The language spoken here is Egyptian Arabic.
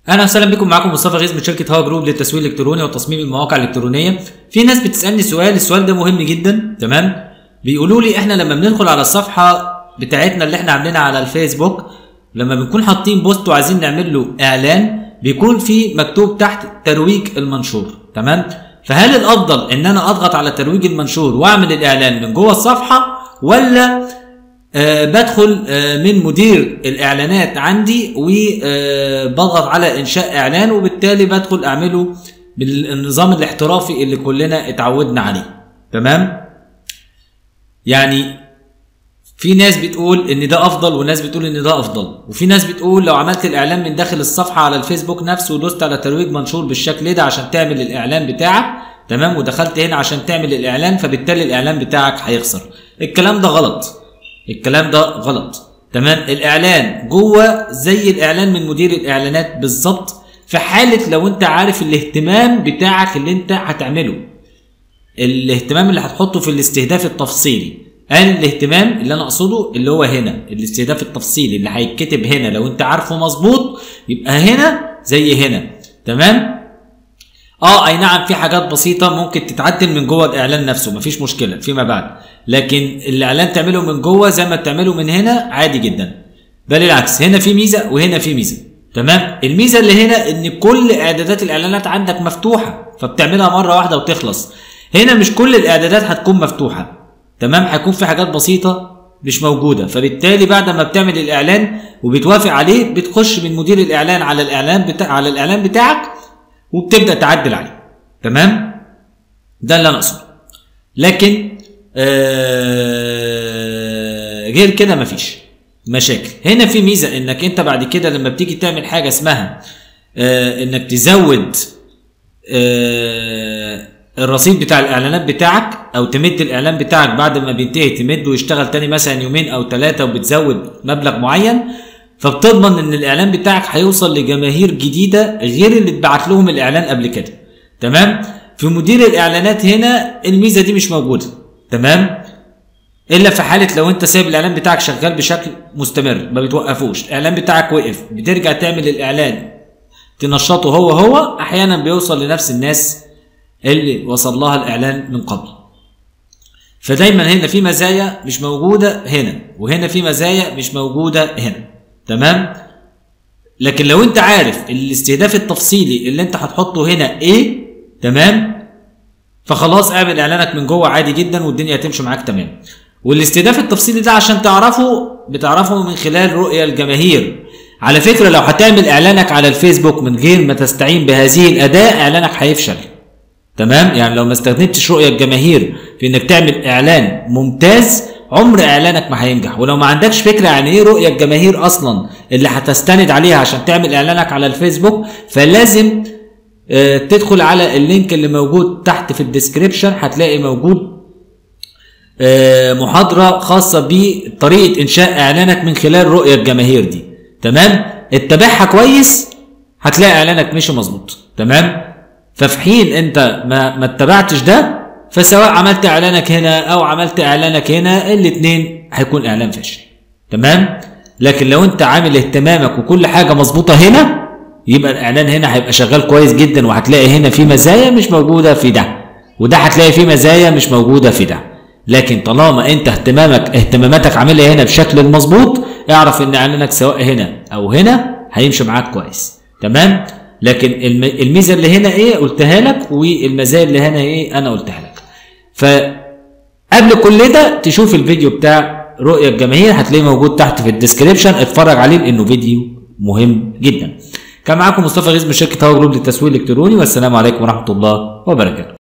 اهلا وسهلا بكم معاكم مصطفى غيث من شركه هوا جروب للتسويق الالكتروني وتصميم المواقع الالكترونيه في ناس بتسالني سؤال السؤال ده مهم جدا تمام بيقولوا لي احنا لما بندخل على الصفحه بتاعتنا اللي احنا عاملينها على الفيسبوك لما بنكون حاطين بوست وعايزين نعمل له اعلان بيكون في مكتوب تحت ترويج المنشور تمام فهل الافضل ان انا اضغط على ترويج المنشور واعمل الاعلان من جوه الصفحه ولا أه بدخل أه من مدير الاعلانات عندي وبضغط على انشاء اعلان وبالتالي بدخل اعمله بالنظام الاحترافي اللي كلنا اتعودنا عليه تمام يعني في ناس بتقول ان ده افضل وناس بتقول ان ده افضل وفي ناس بتقول لو عملت الاعلان من داخل الصفحه على الفيسبوك نفسه ودوست على ترويج منشور بالشكل ده عشان تعمل الاعلان بتاعك تمام ودخلت هنا عشان تعمل الاعلان فبالتالي الاعلان بتاعك هيخسر الكلام ده غلط الكلام ده غلط تمام الاعلان جوه زي الاعلان من مدير الاعلانات بالظبط في حاله لو انت عارف الاهتمام بتاعك اللي انت هتعمله الاهتمام اللي هتحطه في الاستهداف التفصيلي قال الاهتمام اللي انا اقصده اللي هو هنا الاستهداف التفصيلي اللي هيتكتب هنا لو انت عارفه مظبوط يبقى هنا زي هنا تمام اه اي نعم في حاجات بسيطه ممكن تتعدل من جوه الاعلان نفسه مفيش مشكله فيما بعد لكن الاعلان تعمله من جوه زي ما بتعمله من هنا عادي جدا بل العكس هنا في ميزه وهنا في ميزه تمام الميزه اللي هنا ان كل اعدادات الاعلانات عندك مفتوحه فبتعملها مره واحده وتخلص هنا مش كل الاعدادات هتكون مفتوحه تمام هيكون في حاجات بسيطه مش موجوده فبالتالي بعد ما بتعمل الاعلان وبتوافق عليه بتخش من مدير الاعلان على الاعلان بتاع على الاعلان بتاعك وبتبدا تعدل عليه تمام ده اللي انا اقصده لكن آه غير كده مفيش مشاكل هنا في ميزه انك انت بعد كده لما بتيجي تعمل حاجه اسمها آه انك تزود آه الرصيد بتاع الاعلانات بتاعك او تمد الاعلان بتاعك بعد ما بينتهي تمده ويشتغل تاني مثلا يومين او ثلاثه وبتزود مبلغ معين فبتضمن ان الاعلان بتاعك هيوصل لجماهير جديده غير اللي اتبعت لهم الاعلان قبل كده تمام في مدير الاعلانات هنا الميزه دي مش موجوده تمام الا في حاله لو انت سايب الاعلان بتاعك شغال بشكل مستمر ما بتوقفوش الاعلان بتاعك وقف بترجع تعمل الاعلان تنشطه هو هو احيانا بيوصل لنفس الناس اللي وصل لها الاعلان من قبل فدايما هنا في مزايا مش موجوده هنا وهنا في مزايا مش موجوده هنا تمام لكن لو انت عارف الاستهداف التفصيلي اللي انت هتحطه هنا ايه تمام فخلاص اعمل اعلانك من جوه عادي جدا والدنيا هتمشي معاك تمام والاستهداف التفصيلي ده عشان تعرفه بتعرفه من خلال رؤية الجماهير على فكرة لو هتعمل اعلانك على الفيسبوك من غير ما تستعين بهذه الاداة اعلانك هيفشل تمام يعني لو ما استخدمتش رؤية الجماهير في انك تعمل اعلان ممتاز عمر اعلانك ما هينجح ولو ما عندكش فكره عن ايه رؤيه الجماهير اصلا اللي هتستند عليها عشان تعمل اعلانك على الفيسبوك فلازم آه تدخل على اللينك اللي موجود تحت في الديسكريبشن هتلاقي موجود آه محاضره خاصه بطريقه انشاء اعلانك من خلال رؤيه الجماهير دي تمام اتبعها كويس هتلاقي اعلانك مشي مظبوط تمام ففي حين انت ما ما اتبعتش ده فسواء عملت اعلانك هنا او عملت اعلانك هنا الاثنين هيكون اعلان فاشل تمام لكن لو انت عامل اهتمامك وكل حاجه مظبوطه هنا يبقى الاعلان هنا هيبقى شغال كويس جدا وهتلاقي هنا في مزايا مش موجوده في ده وده هتلاقي فيه مزايا مش موجوده في ده لكن طالما انت اهتمامك اهتماماتك عاملها هنا بشكل مظبوط اعرف ان اعلانك سواء هنا او هنا هيمشي معاك كويس تمام لكن الميزه اللي هنا ايه قلتها لك والمزايا اللي هنا ايه انا قلتها لك فقبل كل ده تشوف الفيديو بتاع رؤية الجماهير هتلاقيه موجود تحت في الديسكريبشن اتفرج عليه لانه فيديو مهم جدا كان معاكم مصطفى غيث من شركه هاو جروب للتسويق الالكتروني والسلام عليكم ورحمه الله وبركاته